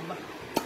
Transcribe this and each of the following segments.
అబ్బా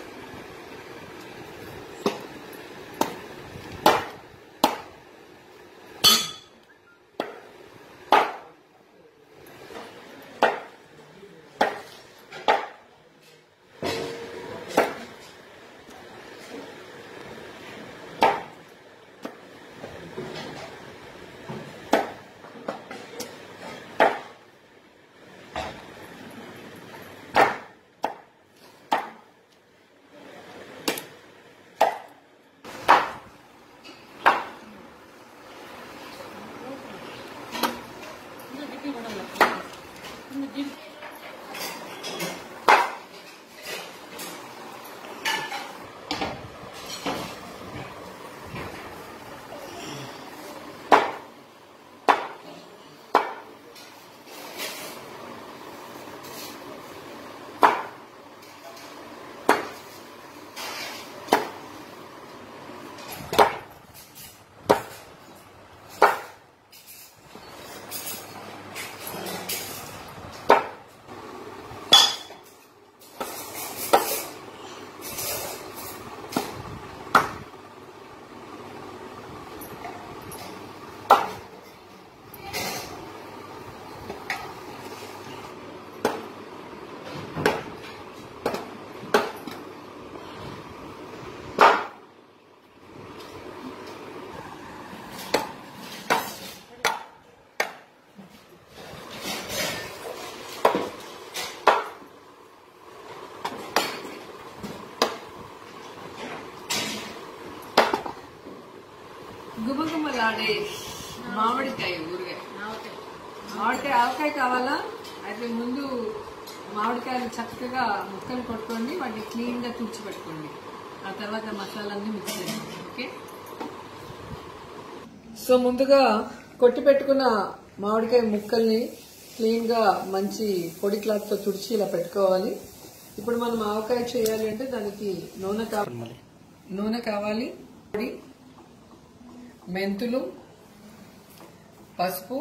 గుమగుమలాడే మామిడికాయ ఊరగాయ మామిడికాయ ఆవకాయ కావాలా అయితే ముందు మామిడికాయలు చక్కగా ముక్కలు కొట్టుకోండి వాటిని క్లీన్ గా తుడిచి పెట్టుకోండి ఆ తర్వాత మసాలాన్ని మిక్స్ చేయండి ఓకే సో ముందుగా కొట్టి పెట్టుకున్న మామిడికాయ ముక్కల్ని క్లీన్ గా మంచి పొడి క్లాత్ తో తుడిచి ఇలా పెట్టుకోవాలి ఇప్పుడు మనం ఆవకాయ చేయాలి అంటే దానికి నూనె కావాలి నూనె కావాలి పొడి మెంతులు పసుపు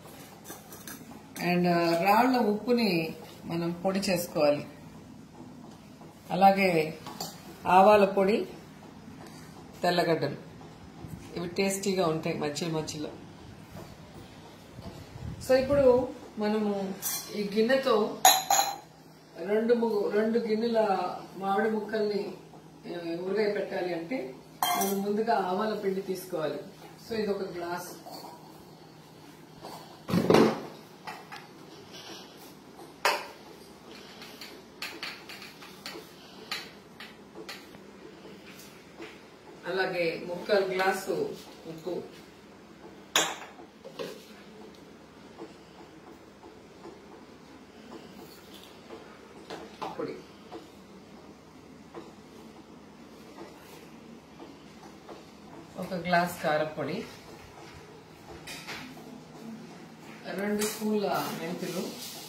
అండ్ రాళ్ల ఉప్పుని మనం పొడి చేసుకోవాలి అలాగే ఆవాల పొడి తెల్లగడ్డలు ఇవి టేస్టీగా ఉంటాయి మధ్య మధ్యలో సో ఇప్పుడు మనము ఈ గిన్నెతో రెండు ము- రెండు గిన్నెల మామిడి ముక్కల్ని ఆ, ఊరగాయ పెట్టాలి అంటే మనం ముందుగా ఆవాల పిండి తీసుకోవాలి సో ఇది ఒక గ్లాస్ అలాగే ముక్కలు గ్లాసు ఉప్పు పొడి ఒక గ్లాస్ కారపొడి రెండు స్పూన్ల మెంతులు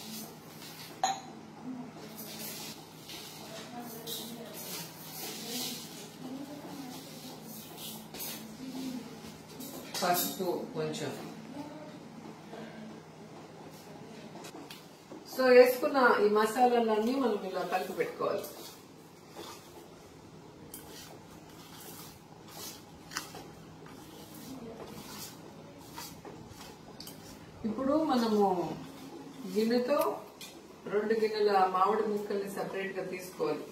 పసుపు కొంచెం సో వేసుకున్న ఈ మసాలాలన్నీ మనం ఇలా కలిపి పెట్టుకోవాలి ఇప్పుడు మనము గిన్నెతో రెండు గిన్నెల మామిడి ముక్కల్ని సెపరేట్ గా తీసుకోవాలి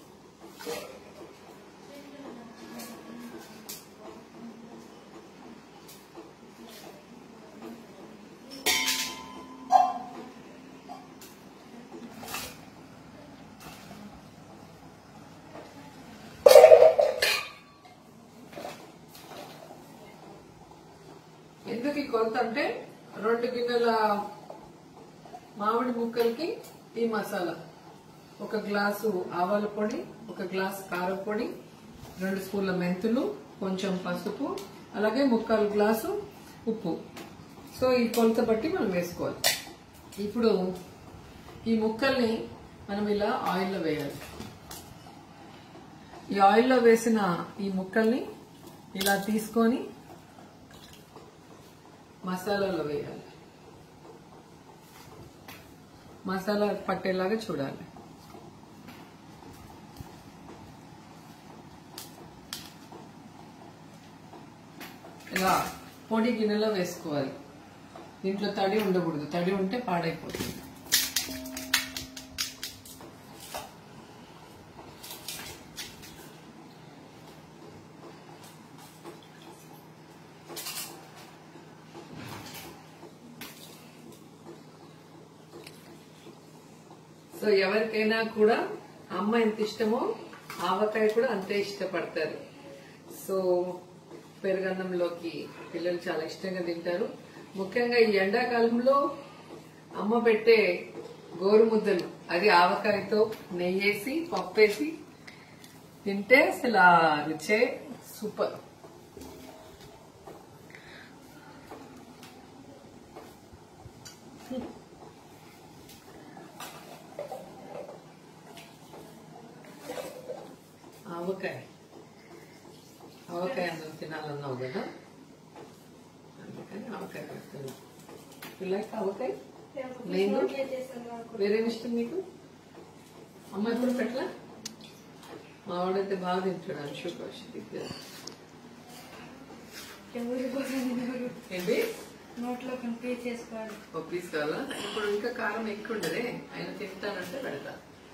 ఎందుకు ఈ కొలత అంటే రెండు గిన్నెల మామిడి ముక్కలకి ఈ మసాలా ఒక గ్లాసు ఆవాల పొడి ఒక గ్లాసు కారం పొడి రెండు స్పూన్ల మెంతులు కొంచెం పసుపు అలాగే ముక్కాలు గ్లాసు ఉప్పు సో ఈ కొలత బట్టి మనం వేసుకోవాలి ఇప్పుడు ఈ ముక్కల్ని మనం ఇలా ఆయిల్లో వేయాలి ఈ ఆయిల్లో వేసిన ఈ ముక్కల్ని ఇలా తీసుకొని మసాలాలో వేయాలి మసాలా పట్టేలాగా చూడాలి పొడి గిన్నెలో వేసుకోవాలి దీంట్లో తడి ఉండకూడదు తడి ఉంటే పాడైపోతుంది సో ఎవరికైనా కూడా అమ్మ ఎంత ఇష్టమో ఆవకాయ కూడా అంతే ఇష్టపడతారు సో పెరుగన్నంలోకి పిల్లలు చాలా ఇష్టంగా తింటారు ముఖ్యంగా ఈ ఎండాకాలంలో అమ్మ పెట్టే గోరు ముద్దలు అది ఆవకాయతో నెయ్యేసి పప్పేసి తింటే అసలు ఆ రుచే సూపర్ ఆవకాయ ఆవకాయ అన్నం తినాలన్నావు కదా అందుకని ఆవకాయ పెడుతున్నాను పిల్లలకి ఆవకాయ నేను వేరేం ఇష్టం నీకు అమ్మ ఎప్పుడు పెట్టలా మా వాడైతే బాగా తింటాడు అంశు కౌశిక్ ఏంటి నోట్లో కంప్లీట్ చేసుకోవాలి ఒక పీస్ కావాలా ఇప్పుడు ఇంకా కారం ఎక్కువ ఉండదే ఆయన తింటానంటే పెడతా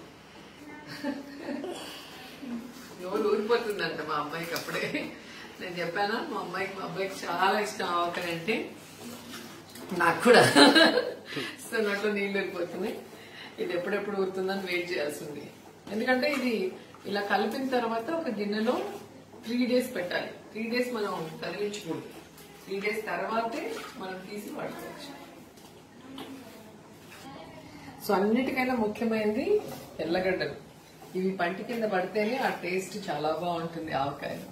నోరు ఊరిపోతుందంట మా అమ్మాయికి అప్పుడే నేను చెప్పానా మా అమ్మాయికి మా అబ్బాయికి చాలా ఇష్టం ఆవకాయ అంటే నాకు కూడా సో నోట్లో నీళ్ళు ఊరిపోతున్నాయి ఇది ఎప్పుడెప్పుడు ఊరుతుందని వెయిట్ చేయాల్సింది ఎందుకంటే ఇది ఇలా కలిపిన తర్వాత ఒక గిన్నెలో త్రీ డేస్ పెట్టాలి త్రీ డేస్ మనం కదిలించకూడదు త్రీ డేస్ తర్వాతే మనం తీసి వాడుకోవచ్చు సో అన్నిటికైనా ముఖ్యమైనది తెల్లగడ్డలు ఇవి పంటి కింద పడితేనే ఆ టేస్ట్ చాలా బాగుంటుంది ఆవకాయలో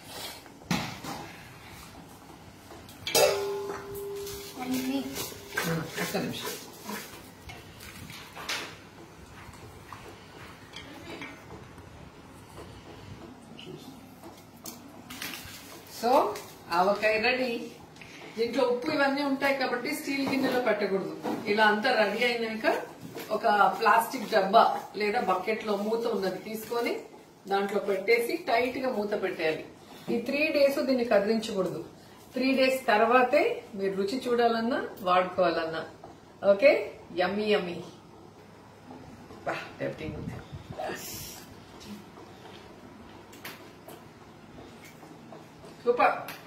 అన్ని ఉమ్, ఒక్క నిమిషం సో ఆవకాయ రెడీ దీంట్లో ఉప్పు ఇవన్నీ ఉంటాయి కాబట్టి స్టీల్ గిన్నెలో పెట్టకూడదు ఇలా అంతా రెడీ అయినాక ఒక ప్లాస్టిక్ డబ్బా లేదా బకెట్ లో మూత ఉన్నది తీసుకొని దాంట్లో పెట్టేసి టైట్ గా మూత పెట్టేయాలి ఈ త్రీ డేస్ దీన్ని కదిలించకూడదు త్రీ డేస్ తర్వాతే మీరు రుచి చూడాలన్నా వాడుకోవాలన్నా ఓకే యమ్మీ యమ్మీ బా టెప్టింగ్ ఉంది సూపర్